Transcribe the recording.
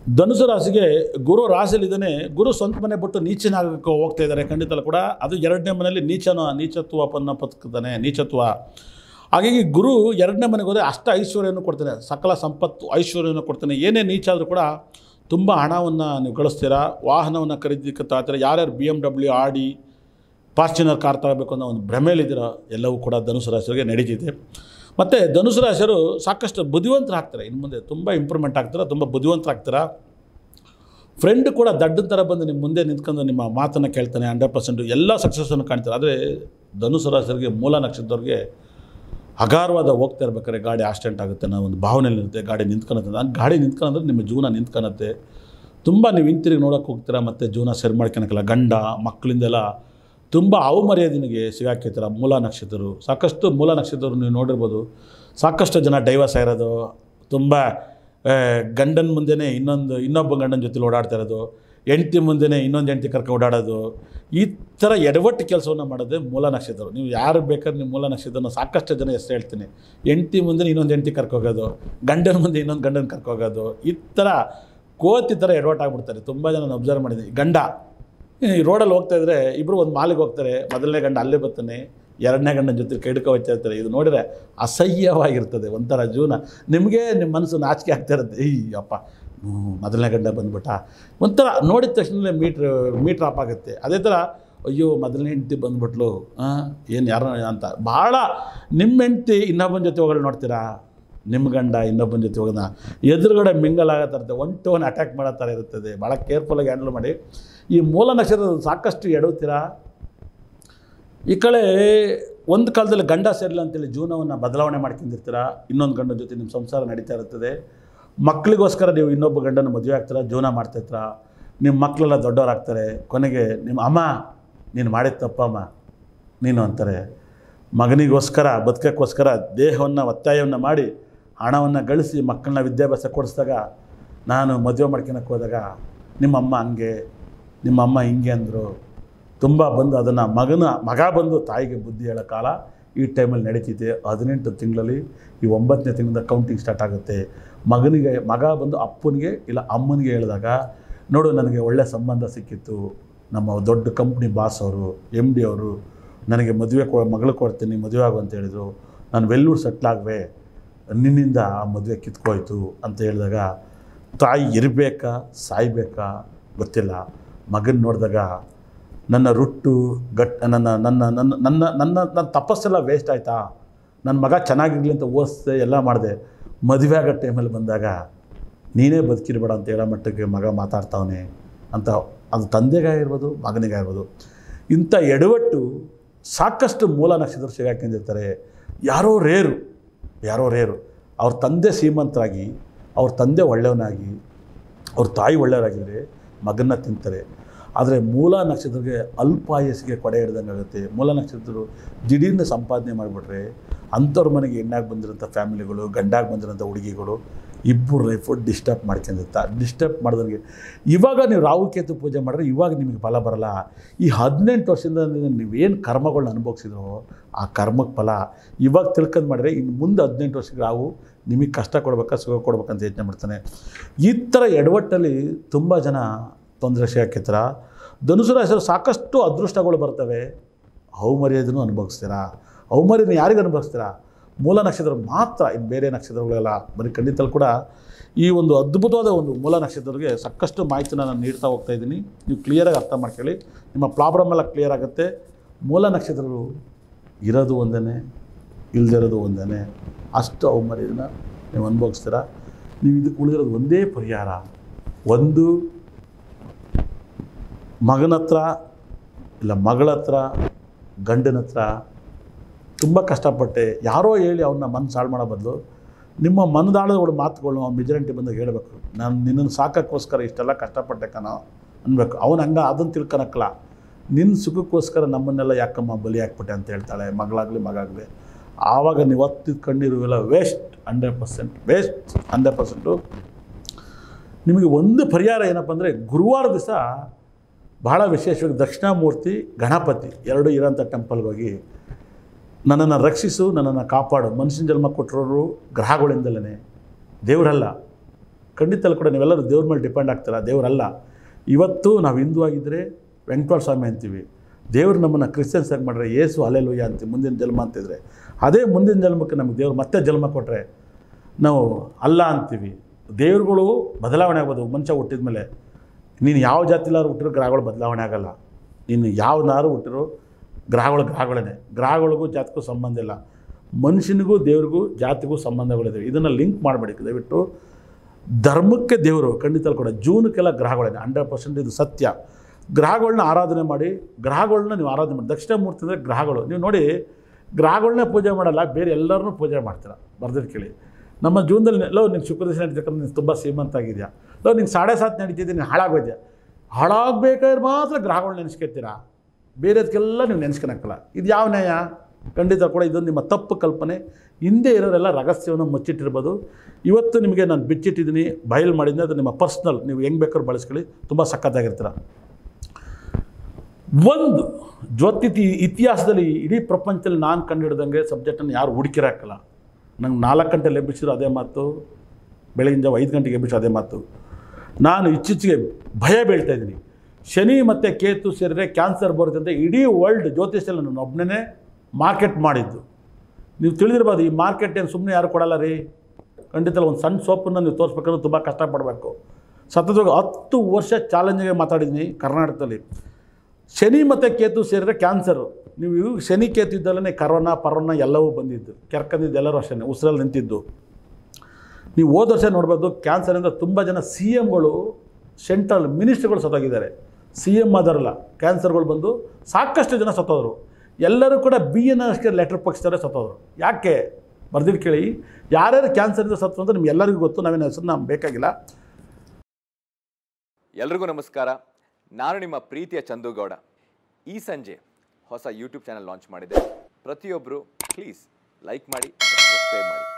ಧನುಸು ರಾಶಿಗೆ ಗುರು ರಾಶಿಯಲ್ಲಿದ್ದಾನೆ ಗುರು ಸ್ವಂತ ಮನೆ ಬಿಟ್ಟು ನೀಚನಾಗಕ್ಕೆ ಹೋಗ್ತಾ ಇದ್ದಾರೆ ಖಂಡಿತ ಕೂಡ ಅದು ಎರಡನೇ ಮನೆಯಲ್ಲಿ ನೀಚನ ನೀಚತ್ವವನ್ನು ಪತ್ಕಿದ್ದಾನೆ ನೀಚತ್ವ ಹಾಗಾಗಿ ಗುರು ಎರಡನೇ ಮನೆಗೆ ಹೋದರೆ ಅಷ್ಟ ಐಶ್ವರ್ಯವನ್ನು ಕೊಡ್ತಾನೆ ಸಕಲ ಸಂಪತ್ತು ಐಶ್ವರ್ಯವನ್ನು ಕೊಡ್ತಾನೆ ಏನೇ ನೀಚ ಆದರೂ ಕೂಡ ತುಂಬ ಹಣವನ್ನು ನೀವು ಗಳಿಸ್ತೀರಾ ವಾಹನವನ್ನು ಖರೀದಿಕ್ಕೆ ತಾಳ್ತೀರಾ ಯಾರ್ಯಾರು B M W Audi Fortuner car ತಗೋಬೇಕು ಅನ್ನೋ ಒಂದು ಭ್ರಮೆಯಲ್ಲಿದ್ದೀರೋ ಎಲ್ಲವೂ ಕೂಡ ಧನುಸು ರಾಶಿಯವರಿಗೆ ನಡೀತಿದೆ ಮತ್ತು ಧನುಸು ರಾಶಿಯವರು ಸಾಕಷ್ಟು ಬುದ್ಧಿವಂತರಾಗ್ತಾರೆ ಇನ್ನು ಮುಂದೆ ತುಂಬ ಇಂಪ್ರೂವ್ಮೆಂಟ್ ಆಗ್ತಾರೆ ತುಂಬ ಬುದ್ಧಿವಂತರಾಗ್ತಾರೆ ಫ್ರೆಂಡ್ ಕೂಡ ದಡ್ಡನ ಥರ ಬಂದು ನಿಮ್ಮ ಮುಂದೆ ನಿಂತ್ಕೊಂಡು ನಿಮ್ಮ ಮಾತನ್ನು ಕೇಳ್ತಾನೆ ಹಂಡ್ರೆಡ್ ಪರ್ಸೆಂಟು ಎಲ್ಲ ಸಕ್ಸಸ್ಸನ್ನು ಕಾಣ್ತಾರೆ ಆದರೆ ಧನುಸು ರಾಶಿಯವರಿಗೆ ಮೂಲ ನಕ್ಷತ್ರದವ್ರಿಗೆ ಅಗಾರವಾದ ಹೋಗ್ತಾ ಇರ್ಬೇಕಾದ್ರೆ ಗಾಡಿ ಆಕ್ಸಿಡೆಂಟ್ ಆಗುತ್ತೆ ಅನ್ನೋ ಒಂದು ಭಾವನೆಯಲ್ಲಿ ಇರುತ್ತೆ ಗಾಡಿ ನಿಂತ್ಕೊಳತ್ತೆ ಆ ಗಾಡಿ ನಿಂತ್ಕೊಂಡ್ರೆ ನಿಮ್ಮ ಜೀವನ ನಿಂತ್ಕೊಳತ್ತೆ ತುಂಬ ನೀವು ಹಿಂತಿರುಗಿ ನೋಡೋಕೆ ಹೋಗ್ತೀರಾ ಮತ್ತು ಜೀವನ ಸರಿ ಮಾಡ್ಕೊಳಕ್ಕಿಲ್ಲ ಗಂಡ ಮಕ್ಕಳಿಂದೆಲ್ಲ ತುಂಬ ಅವಮರ್ಯಾದೆನಿಗೆ ಸಿಗಾಕಿರ್ತೀರ ಮೂಲ ನಕ್ಷತ್ರರು ಸಾಕಷ್ಟು ಮೂಲ ನಕ್ಷತ್ರರು ನೀವು ನೋಡಿರ್ಬೋದು ಸಾಕಷ್ಟು ಜನ ಡೈವರ್ಸ್ ಆಗಿರೋದು ತುಂಬ ಆ, ಗಂಡನ ಮುಂದೆನೇ ಇನ್ನೊಂದು ಇನ್ನೊಬ್ಬ ಗಂಡನ ಜೊತೆಲಿ ಓಡಾಡ್ತಾ ಇರೋದು ಹೆಂಡ್ತಿ ಮುಂದೆನೇ ಇನ್ನೊಂದು ಹೆಂಡ್ತಿ ಕರ್ಕೊಂಡು ಓಡಾಡೋದು ಈ ಥರ ಎಡವಟ್ಟು ಕೆಲಸವನ್ನು ಮಾಡೋದೇ ಮೂಲ ನಕ್ಷತ್ರರು ನೀವು ಯಾರು ಬೇಕಾದ್ರೆ ನೀವು ಮೂಲ ನಕ್ಷತ್ರನ ಸಾಕಷ್ಟು ಜನ ಹೆಸರು ಹೇಳ್ತೀನಿ ಹೆಂಡ್ತಿ ಮುಂದೆ ಇನ್ನೊಂದು ಹೆಂಡ್ತಿ ಕರ್ಕೋಗೋದು ಗಂಡನ ಮುಂದೆ ಇನ್ನೊಂದು ಗಂಡನ ಕರ್ಕೋಗೋದು ಈ ಥರ ಕೋತಿ ಥರ ಎಡವಟ್ಟು ಆಗ್ಬಿಡ್ತಾರೆ ತುಂಬ ಜನ ಅಬ್ಸರ್ವ್ ಮಾಡಿದ್ದೀನಿ ಗಂಡ ಈ ರೋಡಲ್ಲಿ ಹೋಗ್ತಾ ಇದ್ರೆ ಇಬ್ಬರು ಒಂದು ಮಾಲಿಗೆ ಹೋಗ್ತಾರೆ ಮೊದಲನೇ ಗಂಡ ಅಲ್ಲೇ ಬರ್ತಾನೆ ಎರಡನೇ ಗಂಡನ ಜೊತೆ ಕೈಡ್ಕ ಹೋಗ್ತಾ ಇರ್ತಾರೆ ಇದು ನೋಡಿದ್ರೆ ಅಸಹ್ಯವಾಗಿರ್ತದೆ ಒಂಥರ ಜೀವನ ನಿಮಗೆ ನಿಮ್ಮ ಮನಸ್ಸು ನಾಚಿಕೆ ಆಗ್ತಾ ಇರುತ್ತೆ ಈ ಅಪ್ಪ ಹ್ಮ್, ಮೊದಲನೇ ಗಂಡ ಬಂದ್ಬಿಟ್ಟ ಒಂಥರ ನೋಡಿದ ತಕ್ಷಣ ಮೀಟ್ರ್ ಮೀಟ್ರ್ ಆಫ್ ಆಗುತ್ತೆ ಅದೇ ಥರ ಅಯ್ಯೋ ಮೊದಲನೇ ಹೆಂಡ್ತಿ ಬಂದ್ಬಿಟ್ಲು ಏನು ಯಾರೋ ಅಂತ ಭಾಳ ನಿಮ್ಮ ಹೆಂಡ್ತಿ ಇನ್ನೊಬ್ಬನ ಜೊತೆ ಹೋಗಲು ನೋಡ್ತೀರಾ ನಿಮ್ಮ ಗಂಡ ಇನ್ನೊಬ್ಬನ ಜೊತೆ ಹೋಗೋದ ಎದುರುಗಡೆ ಮಿಂಗಲ್ ಆಗೋ ಥರ ಒನ್ ಟು ಒನ್ ಅಟ್ಯಾಕ್ ಮಾಡೋ ಥರ ಇರುತ್ತದೆ ಭಾಳ ಕೇರ್ಫುಲ್ಲಾಗಿ ಹ್ಯಾಂಡಲ್ ಮಾಡಿ ಈ ಮೂಲ ನಕ್ಷತ್ರ ಸಾಕಷ್ಟು ಎಡುತ್ತೀರಾ ಈ ಕಡೆ ಒಂದು ಕಾಲದಲ್ಲಿ ಗಂಡ ಸೇರಿಲ್ಲ ಅಂತೇಳಿ ಜೀವನವನ್ನು ಬದಲಾವಣೆ ಮಾಡ್ಕೊಂಡಿರ್ತೀರ ಇನ್ನೊಂದು ಗಂಡನ ಜೊತೆ ನಿಮ್ಮ ಸಂಸಾರ ನಡೀತಾ ಇರ್ತದೆ ಮಕ್ಕಳಿಗೋಸ್ಕರ ನೀವು ಇನ್ನೊಬ್ಬ ಗಂಡನ ಮದುವೆ ಆಗ್ತೀರ ಜೀವನ ಮಾಡ್ತಾಯಿರ್ತೀರ ನಿಮ್ಮ ಮಕ್ಕಳೆಲ್ಲ ದೊಡ್ಡವರಾಗ್ತಾರೆ ಕೊನೆಗೆ ನಿಮ್ಮ ಅಮ್ಮ ನೀನು ಮಾಡಿದ ತಪ್ಪಮ್ಮ ನೀನು ಅಂತಾರೆ ಮಗನಿಗೋಸ್ಕರ ಬದುಕೋಕ್ಕೋಸ್ಕರ ದೇಹವನ್ನು ಒತ್ತಾಯವನ್ನು ಮಾಡಿ ಹಣವನ್ನು ಗಳಿಸಿ ಮಕ್ಕಳನ್ನ ವಿದ್ಯಾಭ್ಯಾಸ ಕೊಡಿಸಿದಾಗ ನಾನು ಮದುವೆ ಮಾಡ್ಕೊಳಕ್ಕೆ ಹೋದಾಗ ನಿಮ್ಮಮ್ಮ ಹಂಗೆ ನಿಮ್ಮಮ್ಮ ಹಿಂಗೆ ಅಂದರು ತುಂಬ ಬಂದು ಅದನ್ನು ಮಗನ ಮಗ ಬಂದು ತಾಯಿಗೆ ಬುದ್ಧಿ ಹೇಳೋ ಕಾಲ ಈ ಟೈಮಲ್ಲಿ ನಡೀತಿದೆ ಹದಿನೆಂಟು ತಿಂಗಳಲ್ಲಿ ಈ ಒಂಬತ್ತನೇ ತಿಂಗಳಿಂದ ಕೌಂಟಿಂಗ್ ಸ್ಟಾರ್ಟ್ ಆಗುತ್ತೆ ಮಗನಿಗೆ ಮಗ ಬಂದು ಅಪ್ಪನಿಗೆ ಇಲ್ಲ ಅಮ್ಮನಿಗೆ ಹೇಳಿದಾಗ ನೋಡು ನನಗೆ ಒಳ್ಳೆಯ ಸಂಬಂಧ ಸಿಕ್ಕಿತ್ತು ನಮ್ಮ ದೊಡ್ಡ ಕಂಪ್ನಿ ಬಾಸ್ ಅವರು ಎಮ್ ಡಿ ಅವರು ನನಗೆ ಮದುವೆ ಕೊ ಮಗಳು ಕೊಡ್ತೀನಿ ಮದುವೆ ಆಗು ಅಂತ ಹೇಳಿದರು ನಾನು ವೆಲ್ಲೂರು ಸೆಟ್ಲಾಗುವೆ ನಿನ್ನಿಂದ ಆ ಮದುವೆ ಕಿತ್ಕೋಯ್ತು ಅಂತ ಹೇಳಿದಾಗ ತಾಯಿ ಇರಬೇಕಾ ಸಾಯ್ಬೇಕಾ ಗೊತ್ತಿಲ್ಲ ಮಗನ ನೋಡಿದಾಗ ನನ್ನ ರುಟ್ಟು ಗಟ್ ನನ್ನ ನನ್ನ ನನ್ನ ನನ್ನ ನನ್ನ ನನ್ನ ತಪಸ್ಸೆಲ್ಲ ವೇಸ್ಟ್ ಆಯಿತಾ ನನ್ನ ಮಗ ಚೆನ್ನಾಗಿರಲಿ ಅಂತ ಓದಿಸ್ದೆ ಎಲ್ಲ ಮಾಡಿದೆ ಮದುವೆ ಆಗೋ ಟೈಮಲ್ಲಿ ಬಂದಾಗ ನೀನೇ ಬದುಕಿರ್ಬೇಡ ಅಂತ ಹೇಳೋ ಮಟ್ಟಕ್ಕೆ ಮಗ ಮಾತಾಡ್ತಾವನೆ ಅಂತ ಅದು ತಂದೆಗಾಗಿರ್ಬೋದು ಮಗನಿಗಾಗಿರ್ಬೋದು ಇಂಥ ಎಡವಟ್ಟು ಸಾಕಷ್ಟು ಮೂಲ ನಕ್ಷತ್ರ ಸಿಗಾಕೊಂಡಿರ್ತಾರೆ ಯಾರೋ ರೇರು ಯಾರೋ ರೇರು ಅವ್ರ ತಂದೆ ಶ್ರೀಮಂತರಾಗಿ ಅವ್ರ ತಂದೆ ಒಳ್ಳೆಯವನಾಗಿ ಅವ್ರ ತಾಯಿ ಒಳ್ಳೆಯವರಾಗಿದ್ದರೆ ಮಗನ್ನ ತಿಂತಾರೆ ಆದರೆ ಮೂಲ ನಕ್ಷತ್ರಕ್ಕೆ ಅಲ್ಪಾಯಸ್ಸಿಗೆ ಕೊಡೆ ಹಿಡ್ದಂಗೆ ಆಗುತ್ತೆ ಮೂಲ ನಕ್ಷತ್ರರು ದಿಢೀರ್ನ ಸಂಪಾದನೆ ಮಾಡಿಬಿಟ್ರೆ ಅಂಥವ್ರ ಮನೆಗೆ ಹೆಣ್ಣಾಗಿ ಬಂದಿರೋಂಥ ಫ್ಯಾಮಿಲಿಗಳು ಗಂಡಾಗಿ ಬಂದಿರೋಂಥ ಹುಡುಗಿಗಳು ಇಬ್ಬರು ಲೈಫು ಡಿಸ್ಟರ್ಬ್ ಮಾಡ್ಕೊಂಡಿರ್ತಾ ಡಿಸ್ಟರ್ಬ್ ಮಾಡಿದಂಗೆ ಇವಾಗ ನೀವು ರಾಹುಕೇತು ಪೂಜೆ ಮಾಡಿದ್ರೆ ಇವಾಗ ನಿಮಗೆ ಫಲ ಬರಲ್ಲ ಈ ಹದಿನೆಂಟು ವರ್ಷದಿಂದ ನೀವೇನು ಕರ್ಮಗಳನ್ನ ಅನುಭವಿಸಿದ್ರೋ ಆ ಕರ್ಮಕ್ಕೆ ಫಲ ಇವಾಗ ತಿಳ್ಕೊಂಡು ಮಾಡಿದ್ರೆ ಇನ್ನು ಮುಂದೆ ಹದಿನೆಂಟು ವರ್ಷಕ್ಕೆ ರಾಹು ನಿಮಗೆ ಕಷ್ಟ ಕೊಡ್ಬೇಕಾ ಸುಖ ಕೊಡ್ಬೇಕಂತ ಯೋಚನೆ ಮಾಡ್ತಾನೆ ಈ ಥರ ಎಡವಟ್ಟಲ್ಲಿ ತುಂಬ ಜನ ತೊಂದರೆ ಸಿಗಾಕಿರ್ತಾರ ಧನುಸು ರಾಶಿಯವರು ಸಾಕಷ್ಟು ಅದೃಷ್ಟಗಳು ಬರ್ತವೆ ಅವಮರ್ಯಾದೆನೂ ಅನುಭವಿಸ್ತೀರಾ ಅವಮರ್ಯಾದೆನ ಯಾರಿಗೆ ಅನುಭವಿಸ್ತೀರಾ ಮೂಲ ನಕ್ಷತ್ರ ಮಾತ್ರ ಇನ್ನು ಬೇರೆ ನಕ್ಷತ್ರಗಳೆಲ್ಲ ಬರೀ ಖಂಡಿತಲ್ಲಿ ಕೂಡ ಈ ಒಂದು ಅದ್ಭುತವಾದ ಒಂದು ಮೂಲ ನಕ್ಷತ್ರಕ್ಕೆ ಸಾಕಷ್ಟು ಮಾಹಿತಿನ ನಾನು ನೀಡ್ತಾ ಹೋಗ್ತಾ ಇದ್ದೀನಿ ನೀವು ಕ್ಲಿಯರಾಗಿ ಅರ್ಥ ಮಾಡ್ಕೊಳ್ಳಿ ನಿಮ್ಮ ಪ್ರಾಬ್ಲಮ್ ಎಲ್ಲ ಕ್ಲಿಯರ್ ಆಗುತ್ತೆ ಮೂಲ ನಕ್ಷತ್ರಗಳು ಇರೋದು ಒಂದೇ ಇಲ್ದಿರೋದು ಒಂದೇ ಅಷ್ಟು ಅವಮರ್ಯಾದೆನ ನೀವು ಅನುಭವಿಸ್ತೀರಾ ನೀವು ಇದಕ್ಕೆ ಉಳಿದಿರೋದು ಒಂದೇ ಪರಿಹಾರ ಒಂದು ಮಗನ ಹತ್ರ ಇಲ್ಲ ಮಗಳ ಹತ್ರ ಗಂಡನ ಹತ್ರ ತುಂಬ ಕಷ್ಟಪಟ್ಟೆ ಯಾರೋ ಹೇಳಿ ಅವನ್ನ ಮನಸ್ಸು ಹಾಳು ಮಾಡೋ ಬದಲು ನಿಮ್ಮ ಮನದಾಳದ ಮಾತುಗಳು ಅವ್ನು ಮೆಜಾರಿಟಿ ಬಂದಾಗ ಹೇಳಬೇಕು ನಾನು ನಿನ್ನನ್ನು ಸಾಕೋಕ್ಕೋಸ್ಕರ ಇಷ್ಟೆಲ್ಲ ಕಷ್ಟಪಟ್ಟೆ ಕಣೋ ಅನ್ಬೇಕು ಅವನು ಹಂಗೆ ಅದನ್ನು ತಿಳ್ಕೊಳಕ್ಕಲ್ಲ ನಿನ್ನ ಸುಖಕ್ಕೋಸ್ಕರ ನಮ್ಮನ್ನೆಲ್ಲ ಯಾಕಮ್ಮ ಬಲಿ ಹಾಕ್ಬಿಟ್ಟೆ ಅಂತ ಹೇಳ್ತಾಳೆ ಮಗಳಾಗಲಿ ಮಗಾಗಲಿ ಆವಾಗ ನೀವು ಒತ್ತಿದ ಕಣ್ಣೀರು waste hundred percent waste hundred percent ನಿಮಗೆ ಒಂದು ಪರಿಹಾರ ಏನಪ್ಪ ಅಂದರೆ ಗುರುವಾರ ದಿವಸ ಬಹಳ ವಿಶೇಷವಾಗಿ ದಕ್ಷಿಣಾಮೂರ್ತಿ ಗಣಪತಿ ಎರಡು ಇರೋಂಥ ಟೆಂಪಲ್ಗೆ ಹೋಗಿ ನನ್ನನ್ನು ರಕ್ಷಿಸು ನನ್ನನ್ನು ಕಾಪಾಡು ಮನುಷ್ಯನ ಜನ್ಮ ಕೊಟ್ಟಿರೋರು ಗ್ರಹಗಳಿಂದಲೇ ದೇವರಲ್ಲ ಖಂಡಿತ ಕೂಡ ನೀವೆಲ್ಲರೂ ದೇವ್ರ ಮೇಲೆ ಡಿಪೆಂಡ್ ಆಗ್ತೀರಾ ದೇವರಲ್ಲ ಇವತ್ತು ನಾವು ಹಿಂದೂ ಆಗಿದ್ದರೆ ವೆಂಕಟೇಶ್ವರ ಸ್ವಾಮಿ ಅಂತೀವಿ ದೇವ್ರು ನಮ್ಮನ್ನು ಕ್ರಿಶ್ಚಿಯನ್ಸ್ ಆಗಿ ಮಾಡ್ರೆ ಏಸು ಅಲೆಲುಯ್ಯ ಅಂತೀವಿ ಮುಂದಿನ ಜನ್ಮ ಅಂತಿದ್ರೆ ಅದೇ ಮುಂದಿನ ಜನ್ಮಕ್ಕೆ ನಮಗೆ ದೇವ್ರು ಮತ್ತೆ ಜನ್ಮ ಕೊಟ್ಟರೆ ನಾವು ಅಲ್ಲ ಅಂತೀವಿ ದೇವ್ರುಗಳು ಬದಲಾವಣೆ ಆಗ್ಬೋದು ಮನುಷ್ಯ ಹುಟ್ಟಿದ ಮೇಲೆ ನೀನು ಯಾವ ಜಾತಿಲಾರು ಹುಟ್ಟಿರೋ ಗ್ರಹಗಳು ಬದಲಾವಣೆ ಆಗಲ್ಲ ನೀನು ಯಾವ ನಾರು ಹುಟ್ಟಿರೋ ಗ್ರಹಗಳು ಗ್ರಹಗಳೇ ಗ್ರಹಗಳಿಗೂ ಜಾತಿಗೂ ಸಂಬಂಧ ಇಲ್ಲ ಮನುಷ್ಯನಿಗೂ ದೇವ್ರಿಗೂ ಜಾತಿಗೂ ಸಂಬಂಧಗಳಿದೆ ಇದನ್ನು ಲಿಂಕ್ ಮಾಡಬೇಡಿ ದಯವಿಟ್ಟು ಧರ್ಮಕ್ಕೆ ದೇವರು ಖಂಡಿತ ಕೂಡ ಜೂನಕ್ಕೆಲ್ಲ ಗ್ರಹಗಳೇನೆ ಹಂಡ್ರೆಡ್ ಪರ್ಸೆಂಟ್ ಇದು ಸತ್ಯ ಗ್ರಹಗಳನ್ನ ಆರಾಧನೆ ಮಾಡಿ ಗ್ರಹಗಳನ್ನ ನೀವು ಆರಾಧನೆ ಮಾಡಿ ದಕ್ಷಿಣಾಮೂರ್ತಿ ಅಂದರೆ ಗ್ರಹಗಳು ನೀವು ನೋಡಿ ಗ್ರಹಗಳನ್ನೇ ಪೂಜೆ ಮಾಡಲ್ಲ ಬೇರೆ ಎಲ್ಲರನ್ನೂ ಪೂಜೆ ಮಾಡ್ತೀರ ಬರ್ದಿದ್ದು ಕೇಳಿ ನಮ್ಮ ಜೀವನದಲ್ಲಿ ಲೋ ನಿಂಗೆ ಶುಕ್ರ ದಿವಸ ನಡೀತಕ್ಕಂಥ ನೀನು ತುಂಬ ಶ್ರೀಮಂತ ಆಗಿದೆಯಾ ಲೋ ನಿಂಗೆ ಸಾಡೆ ಸಾತ್ ನಡೀತಿದ್ದೆ ನೀನು ಹಾಳಾಗೋದ್ಯಾ ಹಾಳಾಗಬೇಕಾದ್ರೆ ಮಾತ್ರ ಗ್ರಹಗಳು ನೆನೆಸ್ಕೊತೀರಾ ಬೇರೆದಕ್ಕೆಲ್ಲ ನೀವು ನೆನೆಸ್ಕೊಳಕ್ಕಲ್ಲ ಇದು ಯಾವ ನ್ಯಾಯ ಖಂಡಿತ ಕೂಡ ಇದೊಂದು ನಿಮ್ಮ ತಪ್ಪು ಕಲ್ಪನೆ ಹಿಂದೆ ಇರೋರೆಲ್ಲ ರಹಸ್ಯವನ್ನು ಮುಚ್ಚಿಟ್ಟಿರ್ಬೋದು ಇವತ್ತು ನಿಮಗೆ ನಾನು ಬಿಚ್ಚಿಟ್ಟಿದ್ದೀನಿ ಬಯಲು ಮಾಡಿದ್ದೆ ಅದು ನಿಮ್ಮ ಪರ್ಸ್ನಲ್ ನೀವು ಹೆಂಗೆ ಬೇಕಾದ್ರೂ ಬಳಸ್ಕೊಳ್ಳಿ ತುಂಬ ಸಖತ್ತಾಗಿರ್ತೀರ ಒಂದು ಜ್ಯೋತಿಥಿ ಇತಿಹಾಸದಲ್ಲಿ ಇಡೀ ಪ್ರಪಂಚದಲ್ಲಿ ನಾನು ಕಂಡುಹಿಡ್ದಂಗೆ ಸಬ್ಜೆಕ್ಟನ್ನು ಯಾರು ಹುಡುಕಿರಾಕಲ್ಲ ನಂಗೆ ನಾಲ್ಕು ಗಂಟೆಲಿ ಎಬ್ಬಿಸಿದ್ರು ಅದೇ ಮಾತು ಬೆಳಗಿನ ಜಾವ ಐದು ಗಂಟೆಗೆ ಎಬ್ಬಿಸಿ ಅದೇ ಮಾತು ನಾನು ಇತ್ತೀಚೆಗೆ ಭಯ ಬೀಳ್ತಾ ಇದ್ದೀನಿ ಶನಿ ಮತ್ತು ಕೇತು ಸೇರಿದ್ರೆ ಕ್ಯಾನ್ಸರ್ ಬರುತ್ತೆ ಅಂತ ಇಡೀ ವರ್ಲ್ಡ್ ಜ್ಯೋತಿಷಲ್ಲಿ ನಾನು ಒಬ್ಬನೇ ಮಾರ್ಕೆಟ್ ಮಾಡಿದ್ದು ನೀವು ತಿಳಿದಿರ್ಬೋದು ಈ ಮಾರ್ಕೆಟ್ ಏನು ಸುಮ್ಮನೆ ಯಾರು ಕೊಡಲ್ಲ ರೀ ಖಂಡಿತ ಒಂದು ಸಣ್ಣ ಸೋಪನ್ನು ನೀವು ತೋರಿಸ್ಬೇಕಂದ್ರೆ ತುಂಬ ಕಷ್ಟಪಡಬೇಕು ಸತತವಾಗಿ ಹತ್ತು ವರ್ಷ ಚಾಲೆಂಜಿಗೆ ಮಾತಾಡಿದ್ದೀನಿ ಕರ್ನಾಟಕದಲ್ಲಿ ಶನಿ ಮತ್ತು ಕೇತು ಸೇರಿದ್ರೆ ಕ್ಯಾನ್ಸರು ನೀವು ಇವು ಶನಿ ಕೇತು ಇದ್ದಲ್ಲೇ ಕರೋನಾ ಪರೋನಾ ಎಲ್ಲವೂ ಬಂದಿದ್ದು ಕೆರ್ಕಂದಿದ್ದು ಎಲ್ಲರೂ ಅಷ್ಟೇ ಉಸಿರಲ್ಲಿ ನಿಂತಿದ್ದು ನೀವು ಹೋದ ವರ್ಷ ನೋಡ್ಬೋದು ಕ್ಯಾನ್ಸರಿಂದ ತುಂಬ ಜನ ಸಿ ಎಮ್ಗಳು ಸೆಂಟ್ರಲ್ ಮಿನಿಸ್ಟ್ರಿಗಳು ಸತ್ತೋಗಿದ್ದಾರೆ ಸಿ ಎಮ್ ಆದರಲ್ಲ ಕ್ಯಾನ್ಸರ್ಗಳು ಬಂದು ಸಾಕಷ್ಟು ಜನ ಸತ್ತೋದ್ರು ಎಲ್ಲರೂ ಕೂಡ ಬಿ ಎನ್ ಅಷ್ಟೇ ಲೆಟರ್ ಪಕ್ಷದವರೇ ಸತ್ತೋದ್ರು ಯಾಕೆ ಬರ್ದಿದ್ದು ಕೇಳಿ ಯಾರ್ಯಾರು ಕ್ಯಾನ್ಸರಿಂದ ಸತ್ತು ಅಂತ ನಿಮ್ಗೆ ಎಲ್ಲರಿಗೂ ಗೊತ್ತು ನಾವೇನು ಹೆಸರು ನಮ್ಗೆ ಬೇಕಾಗಿಲ್ಲ ಎಲ್ರಿಗೂ ನಮಸ್ಕಾರ ನಾನು ನಿಮ್ಮ ಪ್ರೀತಿಯ ಚಂದುಗೌಡ ಈ ಸಂಜೆ ಹೊಸ ಯೂಟ್ಯೂಬ್ ಚಾನಲ್ ಲಾಂಚ್ ಮಾಡಿದೆ ಪ್ರತಿಯೊಬ್ಬರು ಪ್ಲೀಸ್ ಲೈಕ್ ಮಾಡಿ ಸಬ್ಸ್ಕ್ರೈಬ್ ಮಾಡಿ